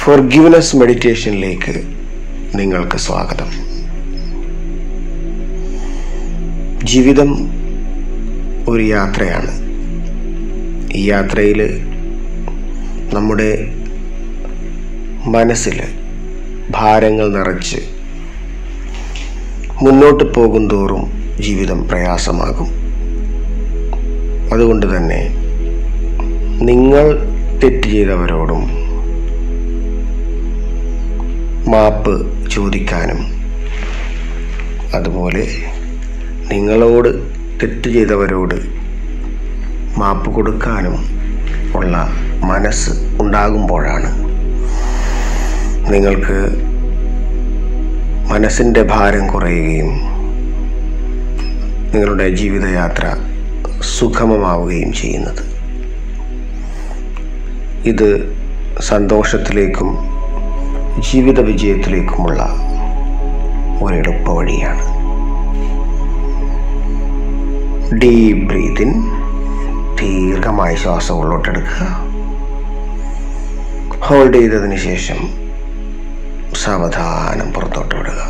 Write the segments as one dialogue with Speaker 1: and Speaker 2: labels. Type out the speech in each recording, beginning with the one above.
Speaker 1: Forgiveness മെഡിറ്റേഷനിലേക്ക് നിങ്ങൾക്ക് സ്വാഗതം ജീവിതം ഒരു യാത്രയാണ് ഈ യാത്രയിൽ നമ്മുടെ മനസ്സിൽ ഭാരങ്ങൾ നിറച്ച് മുന്നോട്ട് പോകും തോറും ജീവിതം പ്രയാസമാകും അതുകൊണ്ട് തന്നെ നിങ്ങൾ തെറ്റ് ചെയ്തവരോടും മാപ്പ് ചോദിക്കാനും അതുപോലെ നിങ്ങളോട് തെറ്റ് ചെയ്തവരോട് മാപ്പ് കൊടുക്കാനും ഉള്ള മനസ്സ് ഉണ്ടാകുമ്പോഴാണ് നിങ്ങൾക്ക് മനസ്സിൻ്റെ ഭാരം കുറയുകയും നിങ്ങളുടെ ജീവിതയാത്ര സുഗമമാവുകയും ചെയ്യുന്നത് ഇത് സന്തോഷത്തിലേക്കും ജീവിത വിജയത്തിലേക്കുമുള്ള ഒരെളുപ്പ വഴിയാണ് ഡീപ് ബ്രീതിൻ ദീർഘമായി ശ്വാസം ഉള്ളോട്ടെടുക്കുക ഹോൾഡ് ചെയ്തതിന് ശേഷം സാവധാനം പുറത്തോട്ട് വിടുക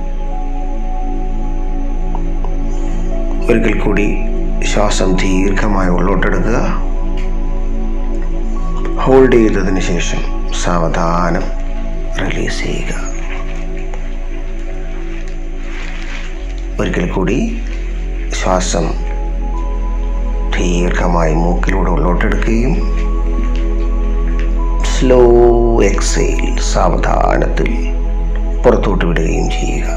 Speaker 1: ഒരിക്കൽ കൂടി ശ്വാസം ദീർഘമായി ഉള്ളോട്ടെടുക്കുക ഹോൾഡ് ചെയ്തതിന് ശേഷം സാവധാനം റിലീസ് ചെയ്യുക ഒരിക്കൽ കൂടി ശ്വാസം ദീർഘമായി മൂക്കിലൂടെ ഉള്ളോട്ടെടുക്കുകയും സ്ലോ എക്സൈൽ സാവധാനത്തിൽ പുറത്തോട്ട് വിടുകയും ചെയ്യുക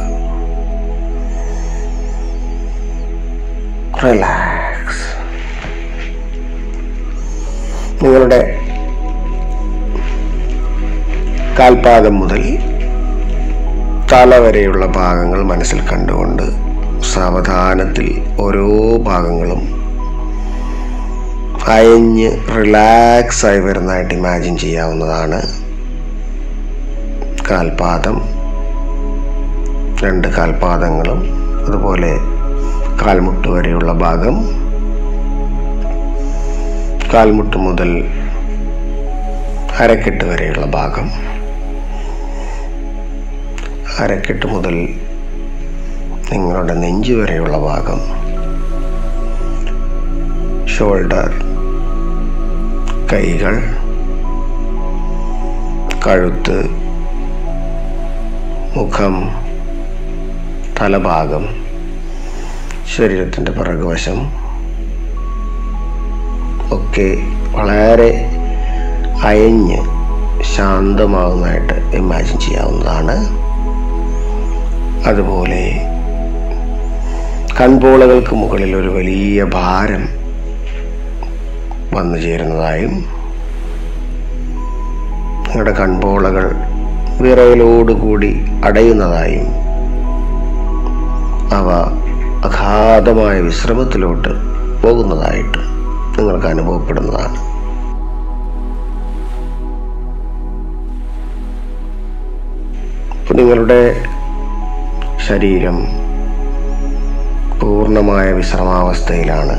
Speaker 1: റിലാക്സ് നിങ്ങളുടെ കാൽപാദം മുതൽ തല വരെയുള്ള ഭാഗങ്ങൾ മനസ്സിൽ കണ്ടുകൊണ്ട് സാവധാനത്തിൽ ഓരോ ഭാഗങ്ങളും അയഞ്ഞ് റിലാക്സ് ആയി വരുന്നതായിട്ട് ഇമാജിൻ ചെയ്യാവുന്നതാണ് കാൽപാദം രണ്ട് കാൽപാദങ്ങളും അതുപോലെ കാൽമുട്ട് വരെയുള്ള ഭാഗം കാൽമുട്ട് മുതൽ അരക്കെട്ട് വരെയുള്ള ഭാഗം അരക്കെട്ട് മുതൽ നിങ്ങളുടെ നെഞ്ച് വരെയുള്ള ഭാഗം ഷോൾഡർ കൈകൾ കഴുത്ത് മുഖം തലഭാഗം ശരീരത്തിൻ്റെ പിറകുവശം ഒക്കെ വളരെ അയഞ്ഞ് ശാന്തമാകുന്നതായിട്ട് ഇമാജിൻ ചെയ്യാവുന്നതാണ് അതുപോലെ കൺപോളകൾക്ക് മുകളിൽ ഒരു വലിയ ഭാരം വന്നു ചേരുന്നതായും നിങ്ങളുടെ കൺപോളകൾ വിറയലോടുകൂടി അടയുന്നതായും അവ അഗാധമായ വിശ്രമത്തിലോട്ട് പോകുന്നതായിട്ട് നിങ്ങൾക്ക് അനുഭവപ്പെടുന്നതാണ് നിങ്ങളുടെ ശരീരം പൂർണ്ണമായ വിശ്രമാവസ്ഥയിലാണ്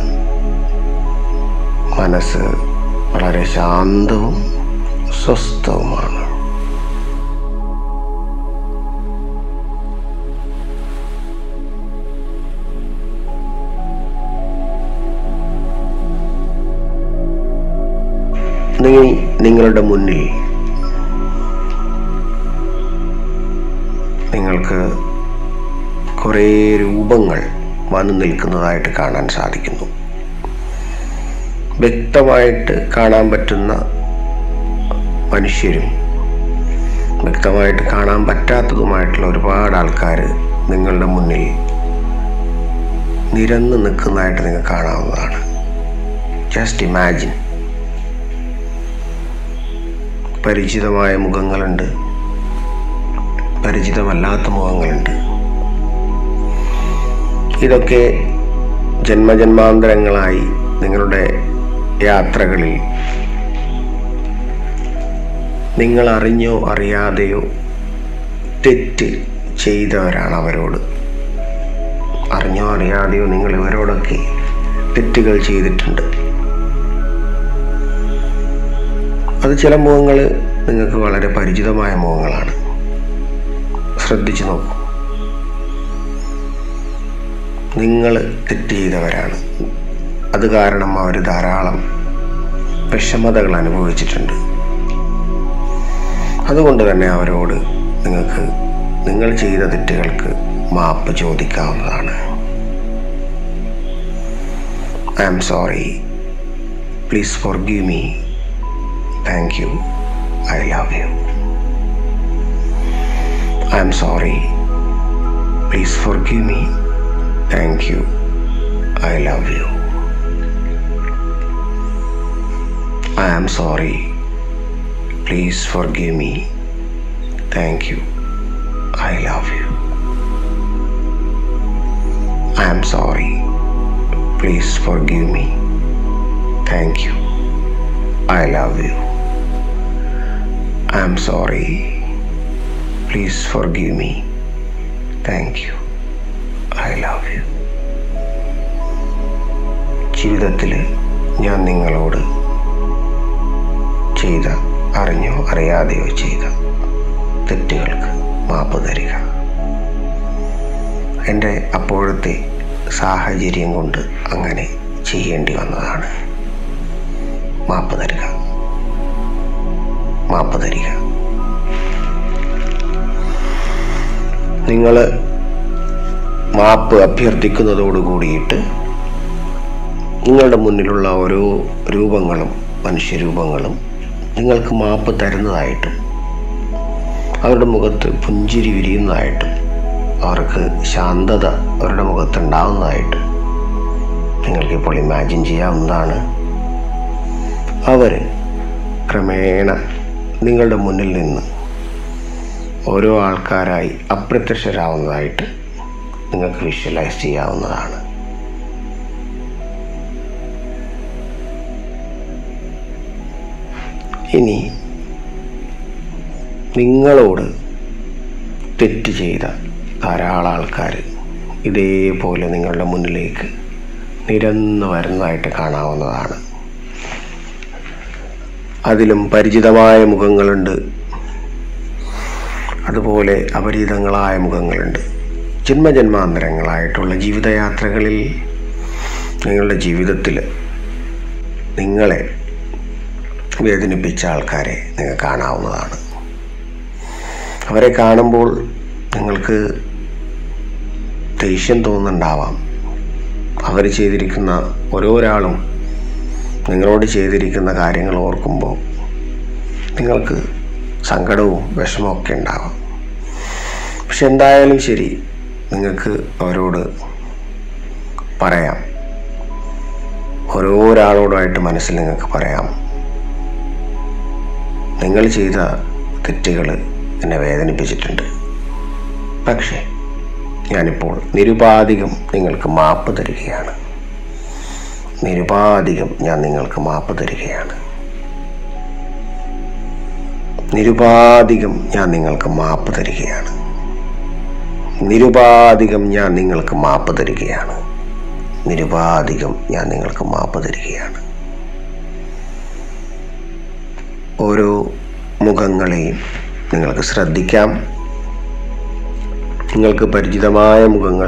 Speaker 1: മനസ്സ് വളരെ ശാന്തവും സ്വസ്ഥവുമാണ് നിങ്ങൾ നിങ്ങളുടെ മുന്നിൽ നിങ്ങൾക്ക് കുറേ രൂപങ്ങൾ വന്നു നിൽക്കുന്നതായിട്ട് കാണാൻ സാധിക്കുന്നു വ്യക്തമായിട്ട് കാണാൻ പറ്റുന്ന മനുഷ്യരും വ്യക്തമായിട്ട് കാണാൻ പറ്റാത്തതുമായിട്ടുള്ള ഒരുപാട് ആൾക്കാർ നിങ്ങളുടെ മുന്നിൽ നിരന്ന് നിൽക്കുന്നതായിട്ട് നിങ്ങൾക്ക് കാണാവുന്നതാണ് ജസ്റ്റ് ഇമാജിൻ പരിചിതമായ മുഖങ്ങളുണ്ട് പരിചിതമല്ലാത്ത മുഖങ്ങളുണ്ട് ഇതൊക്കെ ജന്മജന്മാന്തരങ്ങളായി നിങ്ങളുടെ യാത്രകളിൽ നിങ്ങൾ അറിഞ്ഞോ അറിയാതെയോ തെറ്റ് ചെയ്തവരാണ് അവരോട് അറിഞ്ഞോ അറിയാതെയോ നിങ്ങൾ ഇവരോടൊക്കെ തെറ്റുകൾ ചെയ്തിട്ടുണ്ട് അത് ചില മുഖങ്ങൾ നിങ്ങൾക്ക് വളരെ പരിചിതമായ മുഖങ്ങളാണ് ശ്രദ്ധിച്ചു നോക്കൂ നിങ്ങൾ തെറ്റ് ചെയ്തവരാണ് അത് കാരണം അവർ ധാരാളം വിഷമതകൾ അനുഭവിച്ചിട്ടുണ്ട് അതുകൊണ്ട് തന്നെ അവരോട് നിങ്ങൾക്ക് നിങ്ങൾ ചെയ്ത തെറ്റുകൾക്ക് മാപ്പ് ചോദിക്കാവുന്നതാണ് I am sorry please forgive me thank you I love you I am sorry please forgive me thank you I love you I am sorry. Please forgive me. Thank you. I love you. I am sorry. Please forgive me. Thank you. I love you. I am sorry. Please forgive me. Thank you. I love you. ജീവിതത്തിൽ ഞാൻ നിങ്ങളോട് ചെയ്ത അറിഞ്ഞോ അറിയാതെയോ ചെയ്ത തെറ്റുകൾക്ക് മാപ്പ് തരിക എൻ്റെ അപ്പോഴത്തെ സാഹചര്യം കൊണ്ട് അങ്ങനെ ചെയ്യേണ്ടി വന്നതാണ് മാപ്പ് തരിക മാപ്പ് തരിക നിങ്ങൾ മാപ്പ് അഭ്യർത്ഥിക്കുന്നതോട് കൂടിയിട്ട് നിങ്ങളുടെ മുന്നിലുള്ള ഓരോ രൂപങ്ങളും മനുഷ്യരൂപങ്ങളും നിങ്ങൾക്ക് മാപ്പ് തരുന്നതായിട്ടും അവരുടെ മുഖത്ത് പുഞ്ചിരി വിരിയുന്നതായിട്ടും അവർക്ക് ശാന്തത അവരുടെ മുഖത്ത് ഉണ്ടാവുന്നതായിട്ടും നിങ്ങൾക്കിപ്പോൾ ഇമാജിൻ ചെയ്യാവുന്നതാണ് അവർ ക്രമേണ നിങ്ങളുടെ മുന്നിൽ നിന്ന് ഓരോ ആൾക്കാരായി അപ്രത്യക്ഷരാവുന്നതായിട്ട് നിങ്ങൾക്ക് വിഷ്വലൈസ് ചെയ്യാവുന്നതാണ് ഇനി നിങ്ങളോട് തെറ്റ് ചെയ്ത ധാരാളം ആൾക്കാർ ഇതേപോലെ നിങ്ങളുടെ മുന്നിലേക്ക് നിരന്ന് വരുന്നതായിട്ട് കാണാവുന്നതാണ് അതിലും പരിചിതമായ മുഖങ്ങളുണ്ട് അതുപോലെ അപരിചിതങ്ങളായ മുഖങ്ങളുണ്ട് ജന്മജന്മാന്തരങ്ങളായിട്ടുള്ള ജീവിതയാത്രകളിൽ നിങ്ങളുടെ ജീവിതത്തിൽ നിങ്ങളെ വേദനിപ്പിച്ച ആൾക്കാരെ നിങ്ങൾ കാണാവുന്നതാണ് അവരെ കാണുമ്പോൾ നിങ്ങൾക്ക് ദേഷ്യം തോന്നുന്നുണ്ടാവാം അവർ ചെയ്തിരിക്കുന്ന ഓരോരാളും നിങ്ങളോട് ചെയ്തിരിക്കുന്ന കാര്യങ്ങൾ ഓർക്കുമ്പോൾ നിങ്ങൾക്ക് സങ്കടവും വിഷമമൊക്കെ ഉണ്ടാവാം പക്ഷെ എന്തായാലും ശരി നിങ്ങൾക്ക് അവരോട് പറയാം ഓരോരാളോടായിട്ട് മനസ്സിൽ നിങ്ങൾക്ക് പറയാം നിങ്ങൾ ചെയ്ത തെറ്റുകൾ എന്നെ വേദനിപ്പിച്ചിട്ടുണ്ട് പക്ഷേ ഞാനിപ്പോൾ നിരുപാധികം നിങ്ങൾക്ക് മാപ്പ് തരികയാണ് നിരുപാധികം ഞാൻ നിങ്ങൾക്ക് മാപ്പ് തരികയാണ് നിരുപാധികം ഞാൻ നിങ്ങൾക്ക് മാപ്പ് തരികയാണ് നിരുപാധികം ഞാൻ നിങ്ങൾക്ക് മാപ്പ് തരികയാണ് നിരുപാധികം ഞാൻ നിങ്ങൾക്ക് മാപ്പ് തരികയാണ് ഓരോ മുഖങ്ങളെയും നിങ്ങൾക്ക് ശ്രദ്ധിക്കാം നിങ്ങൾക്ക് പരിചിതമായ മുഖങ്ങൾ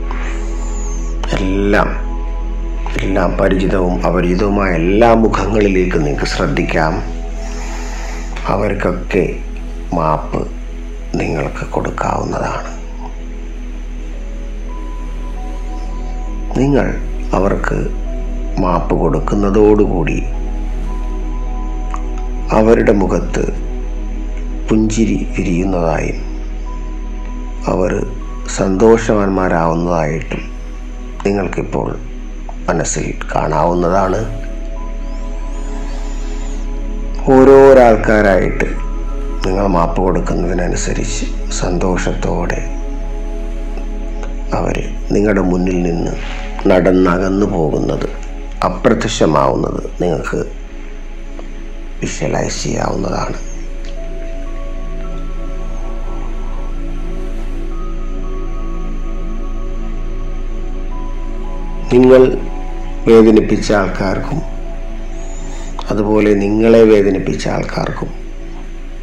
Speaker 1: എല്ലാം എല്ലാം പരിചിതവും അപരിചിതവുമായ എല്ലാ മുഖങ്ങളിലേക്ക് നിങ്ങൾക്ക് ശ്രദ്ധിക്കാം അവർക്കൊക്കെ മാപ്പ് നിങ്ങൾക്ക് കൊടുക്കാവുന്നതാണ് നിങ്ങൾ അവർക്ക് മാപ്പ് കൊടുക്കുന്നതോടുകൂടി അവരുടെ മുഖത്ത് പുഞ്ചിരി വിരിയുന്നതായും അവർ സന്തോഷവാന്മാരാവുന്നതായിട്ടും നിങ്ങൾക്കിപ്പോൾ മനസ്സിൽ കാണാവുന്നതാണ് ഓരോരാൾക്കാരായിട്ട് നിങ്ങൾ മാപ്പ് കൊടുക്കുന്നതിനനുസരിച്ച് സന്തോഷത്തോടെ അവർ നിങ്ങളുടെ മുന്നിൽ നിന്ന് നടന്നകന്നു പോകുന്നത് അപ്രത്യക്ഷമാവുന്നത് നിങ്ങൾക്ക് വിഷ്വലൈസ് ചെയ്യാവുന്നതാണ് നിങ്ങൾ വേദനിപ്പിച്ച ആൾക്കാർക്കും അതുപോലെ നിങ്ങളെ വേദനിപ്പിച്ച ആൾക്കാർക്കും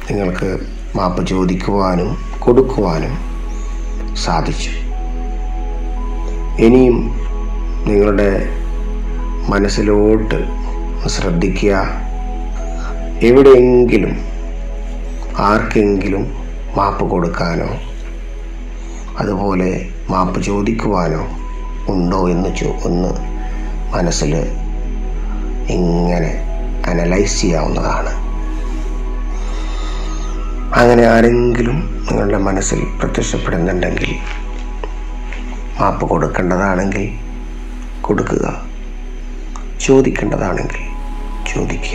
Speaker 1: നിങ്ങൾക്ക് മാപ്പ് ചോദിക്കുവാനും കൊടുക്കുവാനും സാധിച്ചു ഇനിയും നിങ്ങളുടെ മനസ്സിലോട്ട് ശ്രദ്ധിക്കുക എവിടെയെങ്കിലും ആർക്കെങ്കിലും മാപ്പ് കൊടുക്കാനോ അതുപോലെ മാപ്പ് ചോദിക്കുവാനോ ഉണ്ടോ എന്ന് ചോ ഒന്ന് മനസ്സിൽ ഇങ്ങനെ അനലൈസ് ചെയ്യാവുന്നതാണ് അങ്ങനെ ആരെങ്കിലും നിങ്ങളുടെ മനസ്സിൽ പ്രത്യക്ഷപ്പെടുന്നുണ്ടെങ്കിൽ മാപ്പ് കൊടുക്കേണ്ടതാണെങ്കിൽ കൊടുക്കുക ചോദിക്കേണ്ടതാണെങ്കിൽ ചോദിക്കുക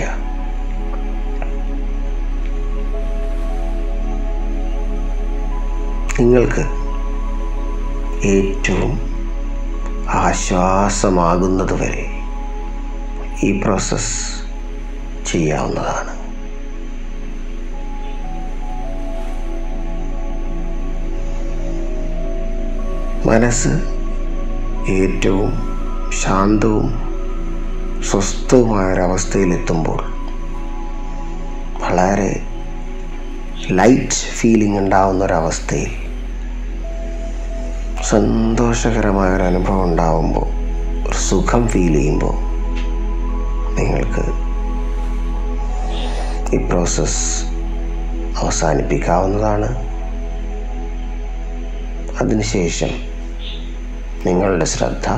Speaker 1: നിങ്ങൾക്ക് ഏറ്റവും ആശ്വാസമാകുന്നതുവരെ ഈ പ്രോസസ്സ് ചെയ്യാവുന്നതാണ് മനസ്സ് ഏറ്റവും ശാന്തവും സ്വസ്ഥവുമായ ഒരവസ്ഥയിലെത്തുമ്പോൾ വളരെ ലൈറ്റ് ഫീലിംഗ് ഉണ്ടാവുന്ന ഒരവസ്ഥയിൽ സന്തോഷകരമായ ഒരു അനുഭവം ഉണ്ടാവുമ്പോൾ ഒരു സുഖം ഫീൽ ചെയ്യുമ്പോൾ നിങ്ങൾക്ക് ഈ പ്രോസസ്സ് അവസാനിപ്പിക്കാവുന്നതാണ് അതിനുശേഷം നിങ്ങളുടെ ശ്രദ്ധ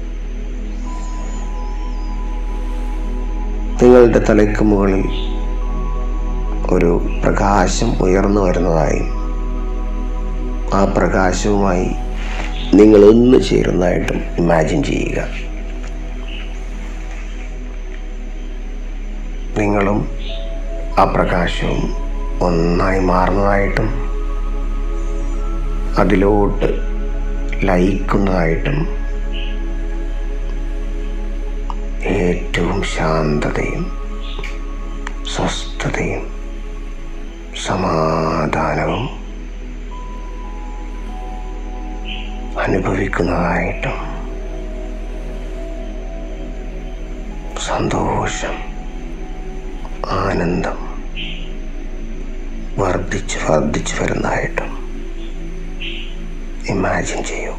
Speaker 1: നിങ്ങളുടെ തലയ്ക്ക് മുകളിൽ ഒരു പ്രകാശം ഉയർന്നു വരുന്നതായും ആ പ്രകാശവുമായി നിങ്ങൾ ഒന്ന് ചേരുന്നതായിട്ടും ഇമാജിൻ ചെയ്യുക നിങ്ങളും ആ പ്രകാശവും ഒന്നായി മാറുന്നതായിട്ടും അതിലോട്ട് ലയിക്കുന്നതായിട്ടും ഏറ്റവും ശാന്തതയും സ്വസ്ഥതയും സമാധാനവും അനുഭവിക്കുന്നതായിട്ടും സന്തോഷം ആനന്ദം വർദ്ധിച്ച് വർദ്ധിച്ചു വരുന്നതായിട്ടും ഇമാജിൻ ചെയ്യൂ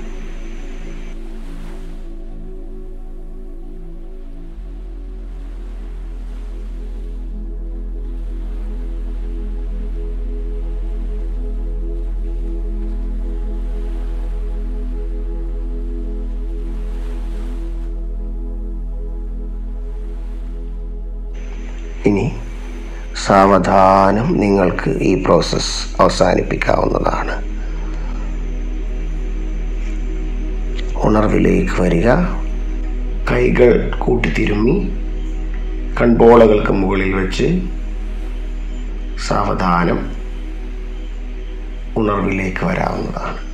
Speaker 1: ഇനി സാവധാനം നിങ്ങൾക്ക് ഈ പ്രോസസ്സ് അവസാനിപ്പിക്കാവുന്നതാണ് ഉണർവിലേക്ക് വരിക കൈകൾ കൂട്ടിത്തിരുമ്മി കൺപോളകൾക്ക് മുകളിൽ വെച്ച് സാവധാനം ഉണർവിലേക്ക് വരാവുന്നതാണ്